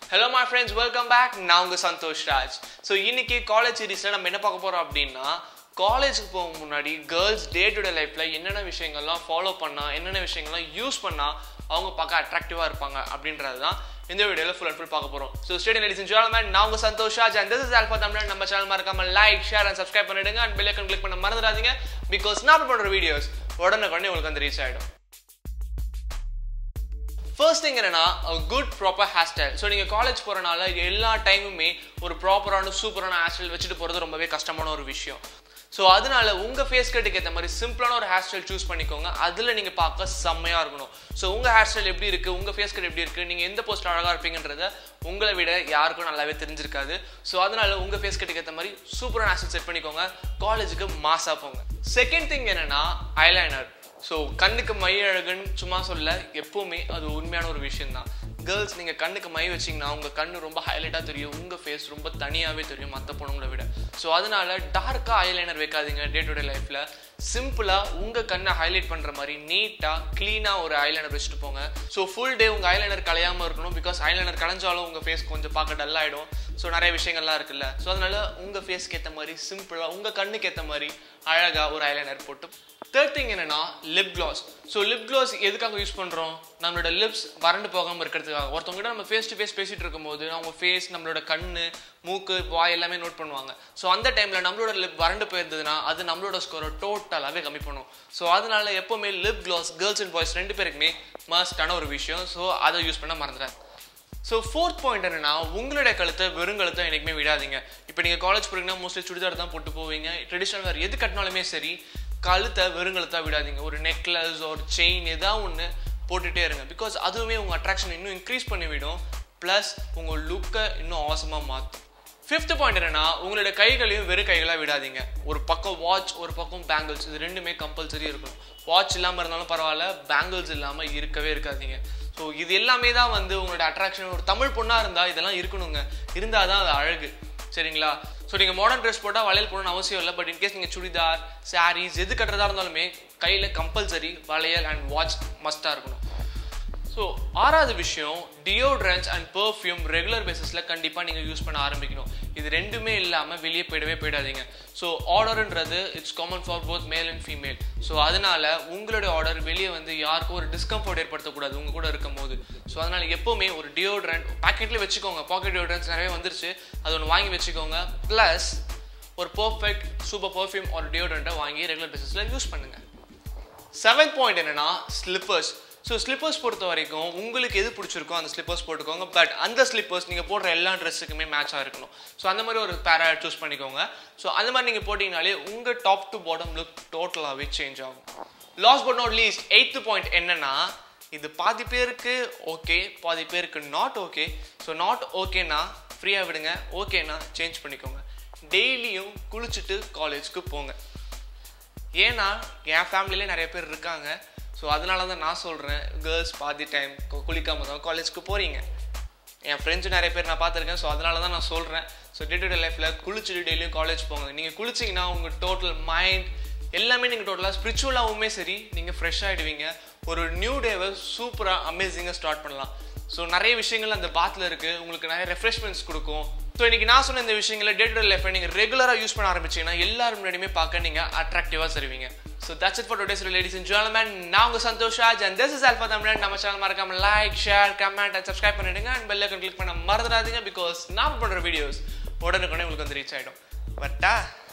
hello my friends welcome back நான் உங்கள் Santhosh Raj so இன்னைக்கு காலேஜ் சீரீஸில் நம்ம என்ன பார்க்க போகிறோம் அப்படின்னா காலேஜுக்கு போக முன்னாடி கேர்ள்ஸ் டே டு டே லைஃப்பில் என்னென்ன விஷயங்கள்லாம் ஃபாலோ பண்ணால் என்னென்ன விஷயங்கள்லாம் யூஸ் பண்ணால் அவங்க பார்க்க அட்ராக்டிவாக இருப்பாங்க அப்படின்றது தான் இந்த வீடியோவில் ஃபுல் அண்ட் ஃபுல் பார்க்க போகிறோம் so stadium ladies and gentlemen நான் உங்கள் Santhosh Raj and this is Alpha Tamil நம்ம சேனல் மறக்காம லைக் ஷேர் அண்ட் சப்ஸ்கிரைப் பண்ணிடுங்க அண்ட் பெல் ஐக்கன் கிளிக் பண்ண மறந்துடாதீங்க பிகாஸ் நான் பண்ணுற வீடியோஸ் உடனே உடனே உங்களுக்கு வந்து ரீச் ஆகிடும் ஃபர்ஸ்ட் திங் என்னன்னா good proper hair style so நீங்கள் காலேஜ் போகிறனால எல்லா டைமுமே ஒரு ப்ராப்பரான சூப்பரான ஹேர் ஸ்டைல் வச்சுட்டு போகிறது ரொம்பவே கஷ்டமான ஒரு விஷயம் ஸோ அதனால உங்கள் ஃபேஸ் கட்டுக்கு ஏற்ற மாதிரி சிம்பிளான ஒரு ஹேர் ஸ்டைல் சூஸ் பண்ணிக்கோங்க அதில் நீங்கள் பார்க்க செம்மையாக இருக்கணும் ஸோ உங்கள் ஹேர் ஸ்டைல் எப்படி இருக்குது உங்கள் ஃபேஸ் கட் எப்படி இருக்குது நீங்கள் எந்த போஸ்ட் அழகாக இருப்பீங்கன்றத உங்களை விட யாருக்கும் நல்லாவே தெரிஞ்சிருக்காது ஸோ அதனால உங்கள் ஃபேஸ் கட்டுக்கு ஏற்ற மாதிரி சூப்பரான ஹேர் ஸ்டைல் செட் பண்ணிக்கோங்க காலேஜுக்கு மாசாக போங்க செகண்ட் திங் என்னன்னா ஐலைனர் ஸோ கண்ணுக்கு மை அழகுன்னு சும்மா சொல்ல எப்போவுமே அது உண்மையான ஒரு விஷயம்தான் கேர்ள்ஸ் நீங்கள் கண்ணுக்கு மை வச்சிங்கன்னா உங்கள் கண்ணு ரொம்ப ஹைலைட்டாக தெரியும் உங்கள் ஃபேஸ் ரொம்ப தனியாகவே தெரியும் மற்ற பொண்ணுங்களை விட ஸோ அதனால டார்க்காக ஐலைனர் வைக்காதீங்க டே டு டே லைஃப்பில் சிம்பிளாக உங்கள் கண்ணை ஹைலைட் பண்ணுற மாதிரி நீட்டாக க்ளீனாக ஒரு ஐலைனர் வச்சுட்டு போங்க ஸோ ஃபுல் டே உங்கள் ஐலைனர் கலையாமல் இருக்கணும் பிகாஸ் ஐலைனர் கலைஞ்சாலும் உங்கள் ஃபேஸ் கொஞ்சம் பார்க்க டல் ஆகிடும் ஸோ நிறைய விஷயங்கள்லாம் இருக்குல்ல ஸோ அதனால உங்கள் ஃபேஸ்க்கு ஏற்ற மாதிரி சிம்பிளாக உங்கள் கண்ணுக்கு ஏற்ற மாதிரி அழகாக ஒரு ஐலைனர் போட்டு தேர்ட் திங் என்னன்னா lip gloss so lip gloss எதுக்காக யூஸ் பண்ணுறோம் நம்மளோட லிப்ஸ் வறண்டு போகாமல் இருக்கிறதுக்காக ஒருத்தவங்க நம்ம ஃபேஸ் டு ஃபேஸ் பேசிட்டு இருக்கும்போது அவங்க ஃபேஸ் நம்மளோட கண்ணு மூக்கு வாய் எல்லாமே நோட் பண்ணுவாங்க ஸோ அந்த டைமில் நம்மளோட லிப் வறண்டு போயிருந்ததுன்னா அது நம்மளோட ஸ்கோரை டோட்டலாகவே கம்மி பண்ணும் ஸோ அதனால எப்போவுமே lip gloss girls and boys ரெண்டு பேருக்குமே மஸ்டான ஒரு விஷயம் ஸோ அதை யூஸ் பண்ண மறந்துடாது ஸோ ஃபோர்த் பாயிண்ட் என்னன்னா உங்களுடைய கழுத்தை வெறும் கழுத்தை என்றைக்குமே விடாதீங்க இப்போ நீங்கள் காலேஜ் போறீங்கன்னா மோஸ்ட்லி சுடிதார் தான் போட்டு போவீங்க ட்ரெடிஷ்னல் வேறு எது கட்டினாலுமே சரி கழுத்தை வெறும் கழுத்தா விடாதீங்க ஒரு நெக்லஸ் ஒரு செயின் ஏதாவது ஒன்று போட்டுகிட்டே இருங்க பிகாஸ் அதுவுமே உங்கள் அட்ராக்ஷன் இன்னும் இன்க்ரீஸ் பண்ணி விடும் ப்ளஸ் உங்கள் லுக்கை இன்னும் அவசமாக மாற்றும் ஃபிஃப்த் பாயிண்ட் என்னன்னா உங்களோட கைகளையும் வெறும் கைகளாக விடாதீங்க ஒரு பக்கம் வாட்ச் ஒரு பக்கம் பேங்கிள்ஸ் இது ரெண்டுமே கம்பல்சரி இருக்கணும் வாட்ச் இல்லாமல் இருந்தாலும் பரவாயில்ல பேங்கிள்ஸ் இல்லாமல் இருக்கவே இருக்காதீங்க ஸோ இது எல்லாமே தான் வந்து உங்களோட அட்ராக்ஷன் ஒரு தமிழ் பொண்ணாக இருந்தால் இதெல்லாம் இருக்கணுங்க இருந்தால் தான் அது அழகு சரிங்களா ஸோ நீங்கள் மாடர்ன் ட்ரெஸ் போட்டால் வளையல் போடணும்னு அவசியம் இல்லை பட் இன்கேஸ் நீங்கள் சுடிதார் சாரீஸ் எது கட்டுறதா இருந்தாலுமே கையில் கம்பல்சரி வளையல் அண்ட் வாட்ச் மஸ்ட்டாக இருக்கணும் ஸோ ஆறாவது விஷயம் டியோட்ரன்ஸ் அண்ட் பெர்ஃப்யூம் ரெகுலர் பேசிஸில் கண்டிப்பாக நீங்கள் யூஸ் பண்ண ஆரம்பிக்கணும் இது ரெண்டுமே இல்லாமல் வெளியே போயிடவே போயிடாதீங்க ஸோ ஆர்டர்ன்றது it's common for both male and female so அதனால உங்களுடைய ஆர்டர் வெளியே வந்து யாருக்கும் ஒரு டிஸ்கம்ஃபர்ட் ஏற்படுத்தக்கூடாது உங்க கூட இருக்கும் போது ஸோ அதனால எப்போவுமே ஒரு டியோட்ரண்ட் பாக்கெட்லேயே வச்சுக்கோங்க பாக்கெட் டியோட்ரன்ஸ் நிறைய வந்துருச்சு அது ஒன்று வாங்கி வச்சுக்கோங்க ப்ளஸ் ஒரு பர்ஃபெக்ட் சூப்பர் பர்ஃப்யூம் ஒரு டியோட்ரண்ட்டை வாங்கி ரெகுலர் பேசிஸில் யூஸ் பண்ணுங்கள் செவன்த் பாயிண்ட் என்னன்னா ஸ்லிப்பர்ஸ் ஸோ ஸ்லிப்பர்ஸ் பொறுத்த வரைக்கும் உங்களுக்கு எது பிடிச்சிருக்கோ அந்த ஸ்லிப்பர்ஸ் போட்டுக்கோங்க பட் அந்த ஸ்லிப்பர்ஸ் நீங்கள் போடுற எல்லா ட்ரெஸ்ஸுக்குமே மேட்சாக இருக்கணும் ஸோ அந்த மாதிரி ஒரு பேரா சூஸ் பண்ணிக்கோங்க ஸோ அந்த மாதிரி நீங்கள் போட்டிங்கனாலே உங்கள் டாப் டு பாட்டம் லுக் டோட்டலாகவே சேஞ்ச் ஆகும் last but not least eighth point என்னன்னா இது பாதி பேருக்கு ஓகே பாதி பேருக்கு நாட் ஓகே ஸோ நாட் ஓகேனா ஃப்ரீயாக விடுங்க ஓகேனா சேஞ்ச் பண்ணிக்கோங்க டெய்லியும் குளிச்சுட்டு காலேஜ்க்கு போங்க ஏன்னா என் ஃபேமிலியிலே நிறைய பேர் இருக்காங்க ஸோ அதனால தான் நான் சொல்கிறேன் கேர்ள்ஸ் பாதி டைம் குளிக்காம தான் காலேஜ்க்கு போகிறீங்க என் ஃப்ரெண்ட்ஸும் நிறைய பேர் நான் பார்த்துருக்கேன் ஸோ அதனால தான் நான் சொல்கிறேன் ஸோ டே டு டே லைஃப்பில் குளிச்சுட்டு டெய்லியும் காலேஜ் போங்க நீங்கள் குளிச்சிங்கன்னா உங்கள் டோட்டல் மைண்ட் எல்லாமே நீங்கள் டோட்டலாக ஸ்பிரிச்சுவலாகவுமே சரி நீங்கள் ஃப்ரெஷ் ஆகிடுவீங்க ஒரு நியூ டேவை சூப்பராக அமேசிங்காக ஸ்டார்ட் பண்ணலாம் ஸோ நிறைய விஷயங்கள் அந்த பாத்தில் இருக்குது உங்களுக்கு நிறைய ரெஃப்ரெஷ்மெண்ட்ஸ் கொடுக்கும் ஸோ இன்னைக்கு நான் சொன்ன இந்த விஷயங்களை டே டு டே லைஃப்பை நீங்கள் ரெகுலராக யூஸ் பண்ண ஆரம்பிச்சீங்கன்னா எல்லாரும் முன்னாடியுமே பார்க்க நீங்கள் அட்ராக்டிவாக தருவீங்க so that's it for today's ladies and gentlemen நான் உங்கள் Santhosh Raj and this is alpha Tamizhan நம்ம சேனல் மறக்காம like share comment and subscribe பண்ணிடுங்க அண்ட் பெல் ஐக்கன் கிளிக் பண்ண மறந்துடாதீங்க பிகாஸ் நான் பண்ணுற வீடியோஸ் உடனுக்குடனே உங்களுக்கு வந்து ரீச் ஆகிடும் பட்டா